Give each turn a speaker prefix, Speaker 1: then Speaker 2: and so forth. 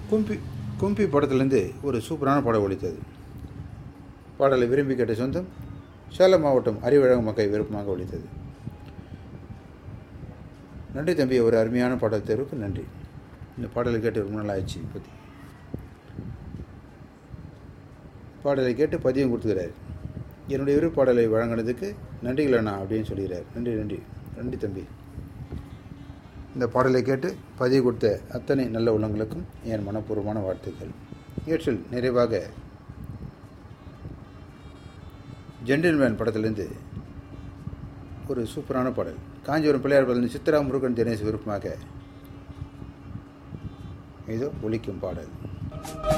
Speaker 1: கும்பி கும்பி படத்துலேருந்து ஒரு சூப்பரான பாடல் ஒழித்தது பாடலை விரும்பி கேட்ட சொந்தம் சேலம் மாவட்டம் அறிவழக மக்கள் விருப்பமாக ஒழித்தது நன்றி தம்பி ஒரு அருமையான பாடல் தேர்வுக்கு நன்றி இந்த பாடலை கேட்டு ரொம்ப நாள் ஆயிடுச்சு பற்றி பாடலை கேட்டு பதியம் கொடுத்துக்கிறார் என்னுடைய இரு பாடலை வழங்கினதுக்கு நன்றிகள் அண்ணா அப்படின்னு சொல்கிறார் நன்றி நன்றி நன்றி தம்பி இந்த பாடலை கேட்டு பதிவு கொடுத்த அத்தனை நல்ல உள்ளங்களுக்கும் என் மனப்பூர்வமான வாழ்த்துக்கள் இவற்றில் நிறைவாக ஜென்டில்மேன் படத்திலிருந்து ஒரு சூப்பரான பாடல் காஞ்சிபுரம் பிள்ளையார் படத்தில் சித்ரா முருகன் தினேஷ் விருப்பமாக இதோ ஒலிக்கும் பாடல்